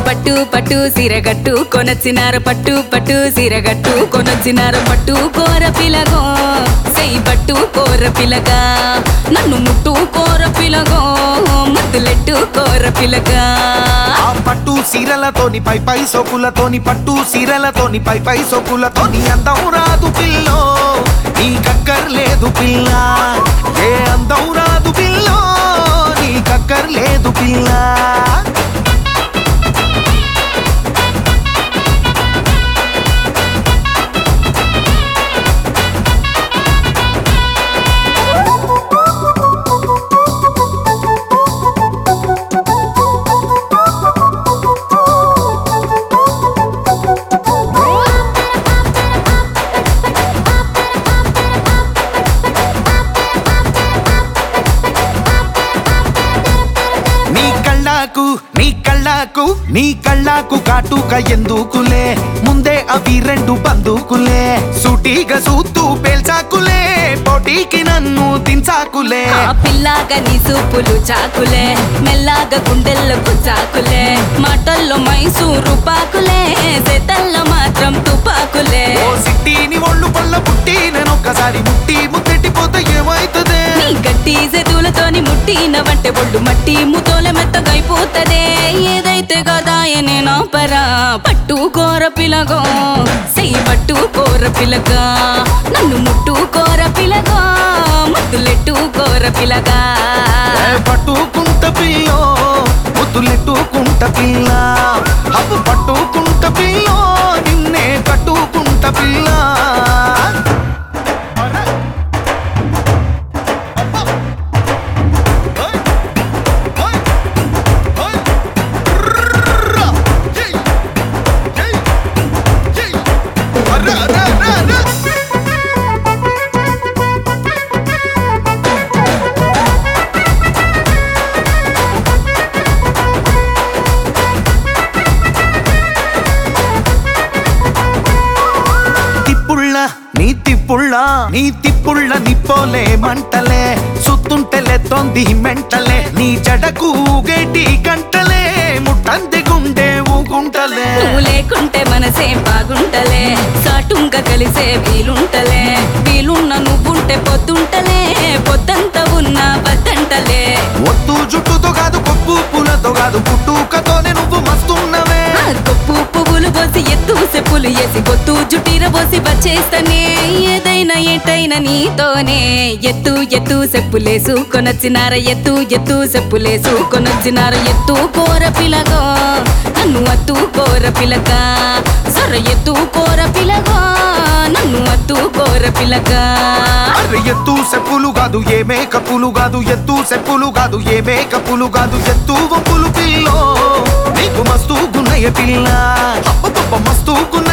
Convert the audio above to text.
పట్టు పట్టు సిరగట్టు కొనొచ్చినారు పట్టు పట్టు సిరగట్టు కొనొచ్చినారు పట్టు కోర పిలగో సెయ్యి పట్టు కోర పిలగా నన్ను ముట్టు కోర పిలగో ముద్దులెట్టు కోర పిలగా ఆ పట్టు సీరలతోని పై పై సోకులతోని పట్టు సీరలతోని పై పై సోకులతోని అందం రాదు పిల్లో నీ కక్కర్లేదు పిల్ల ఏ అందం రాదు పిల్లో నీ కక్కర్లేదు పిల్ల నీ కళ్ళాకు నీ కళ్ళాకు నీ కళ్ళాకు కాటుక ఎందుకులే ముందే అవి రెండు బందుకులే సూటిగా సూత్తు పేల్చాకులే పోటీకి నన్ను దించాకులే ఆ పిల్లాగా నీ సూపులు చాకులే మెల్లాగా గుండెల్లో చాకులే మాటల్లో మైసూరు పాకులే చేతల్లో మాత్రం తుపాకులే ఓ సిట్టిని ఒళ్ళు పళ్ళ పుట్టి నేను ఒక్కసారి ముట్టి ముద్దెట్టిపోతే ఏమైతుందే నీ గట్టి చేతులతోని ముట్టిన వంటే ఒళ్ళు మట్టి ముతోల మెత్తగైపోతదే ఏదైతే గదాయనే పరా పట్టు కోర పిలగో సెయ్యి పట్టు కోర పిలగా నన్ను ముట్టు కోర పిలగా ముద్దులెట్టు కోర పిలగా ఏ పట్టుకుంట పిల్లో ముద్దులెట్టుకుంట పిల్ల అప్పు పట్టుకుంట పిల్లో నిన్నే కట్టుకుంట పిల్ల తిప్పుళ్ళ నీ తిప్పుళ్ళ నీ తిప్పుళ్ళ నిప్పోలే మంటలే సుత్తుంటెలే తొంది మెంటలే నీ జడకు ఊగేటి గంటలే ముట్టంది గుండె ఊగుంటలే నువ్వు లేకుంటే మనసేం బాగుంటలే సాటుంగా కలిసే వీలుంటలే వీలున్న నువ్వుంటే పొద్దుంటలే పొద్దంతా ఉన్న బద్దంటలే ఒత్తు జుట్టుతో కాదు కొప్పు పూలతో కాదు పుట్టుకతోనే నువ్వు మస్తున్నవే ఆ కొప్పు పువ్వులు పోసి ఎత్తు చెప్పులు వేసి గొత్తు జుటీర పోసి వచ్చేస్తానే ఏదైనా ఏటైనా నీతోనే ఎత్తు ఎత్తు చెప్పులేసు కొనొచ్చినార ఎత్తు ఎత్తు చెప్పులేసు కొనొచ్చినార ఎత్తు కోర పిలగో నన్ను అత్తు కోర పిలక సొర ఎత్తు కోర పిలగో నన్ను అత్తు కోర పిలక అరే ఎత్తు సెప్పులు కాదు ఏ మేకప్పులు కాదు ఎత్తు సెప్పులు కాదు ఏ మేకప్పులు కాదు ఎత్తు వంపులు పిల్లో నీకు మస్తు గున్నయ్య పిల్ల అబ్బబ్బబ్బ మస్తు గున్న